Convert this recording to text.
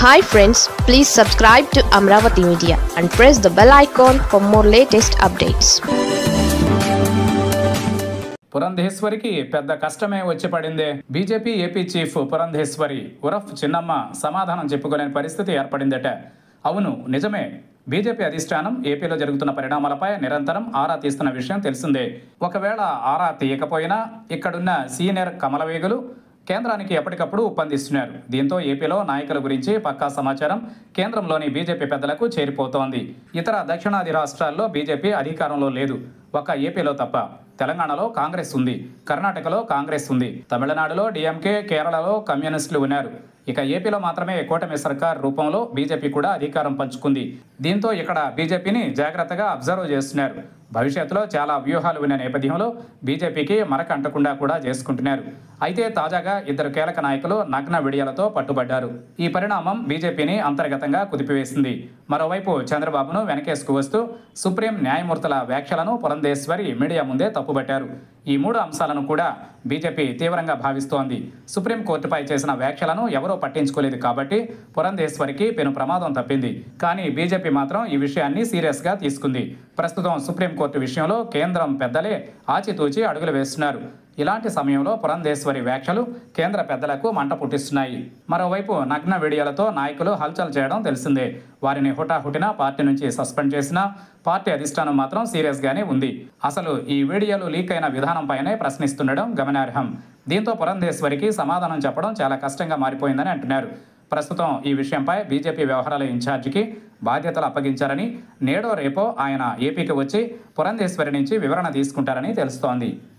hi friends please subscribe to Amaravati media and press the bell icon for more latest updates పురంధేశ్వరికి పెద్ద కష్టమే వచ్చి పడిందే బీజేపీ ఏపీ చీఫ్ పురంధేశ్వరి ఉరఫ్ చిన్నమ్మ సమాధానం చెప్పుకోలేని పరిస్థితి ఏర్పడిందట అవును నిజమే బీజేపీ అధిష్టానం ఏపీలో జరుగుతున్న పరిణామాలపై నిరంతరం ఆరా తీస్తున్న విషయం తెలిసిందే ఒకవేళ ఆరా తీయకపోయినా ఇక్కడున్న సీనియర్ కమలవేగులు కేంద్రానికి ఎప్పటికప్పుడు ఉప్పందిస్తున్నారు దీంతో ఏపీలో నాయకుల గురించి పక్కా సమాచారం కేంద్రంలోని బీజేపీ పెద్దలకు చేరిపోతోంది ఇతర దక్షిణాది రాష్ట్రాల్లో బీజేపీ అధికారంలో లేదు ఒక ఏపీలో తప్ప తెలంగాణలో కాంగ్రెస్ ఉంది కర్ణాటకలో కాంగ్రెస్ ఉంది తమిళనాడులో డిఎంకే కేరళలో కమ్యూనిస్టులు ఉన్నారు ఇక ఏపీలో మాత్రమే కూటమి సర్కార్ రూపంలో బీజేపీ కూడా అధికారం పంచుకుంది దీంతో ఇక్కడ బీజేపీని జాగ్రత్తగా అబ్జర్వ్ చేస్తున్నారు భవిష్యత్తులో చాలా వ్యూహాలు ఉన్న నేపథ్యంలో బీజేపీకి మరక అంటకుండా కూడా చేసుకుంటున్నారు అయితే తాజాగా ఇద్దరు కీలక నాయకులు నగ్న విడియలతో పట్టుబడ్డారు ఈ పరిణామం బీజేపీని అంతర్గతంగా కుదిపివేసింది మరోవైపు చంద్రబాబును వెనకేసుకు వస్తూ సుప్రీం న్యాయమూర్తుల వ్యాఖ్యలను పురంధేశ్వరి మీడియా ముందే తప్పుబట్టారు ఈ మూడు అంశాలను కూడా బీజేపీ తీవ్రంగా భావిస్తోంది సుప్రీంకోర్టుపై చేసిన వ్యాఖ్యలను ఎవరూ పట్టించుకోలేదు కాబట్టి పురంధేశ్వరికి పెను ప్రమాదం తప్పింది కానీ బీజేపీ మాత్రం ఈ విషయాన్ని సీరియస్గా తీసుకుంది ప్రస్తుతం సుప్రీంకోర్టు విషయంలో కేంద్రం పెద్దలే ఆచితూచి అడుగులు వేస్తున్నారు ఇలాంటి సమయంలో పురంధేశ్వరి వ్యాఖ్యలు కేంద్ర పెద్దలకు మంట పుట్టిస్తున్నాయి మరోవైపు నగ్న వీడియోలతో నాయకులు హల్చల్ చేయడం తెలిసిందే వారిని హుటాహుటిన పార్టీ నుంచి సస్పెండ్ చేసినా పార్టీ అధిష్టానం మాత్రం సీరియస్గానే ఉంది అసలు ఈ వీడియోలు లీక్ అయిన విధానంపైనే ప్రశ్నిస్తుండడం గమనార్హం దీంతో పురంధేశ్వరికి సమాధానం చెప్పడం చాలా కష్టంగా మారిపోయిందని అంటున్నారు ప్రస్తుతం ఈ విషయంపై బీజేపీ వ్యవహారాల ఇన్ఛార్జికి బాధ్యతలు అప్పగించారని నేడో రేపో ఆయన ఏపీకి వచ్చి పురంధేశ్వరి నుంచి వివరణ తీసుకుంటారని తెలుస్తోంది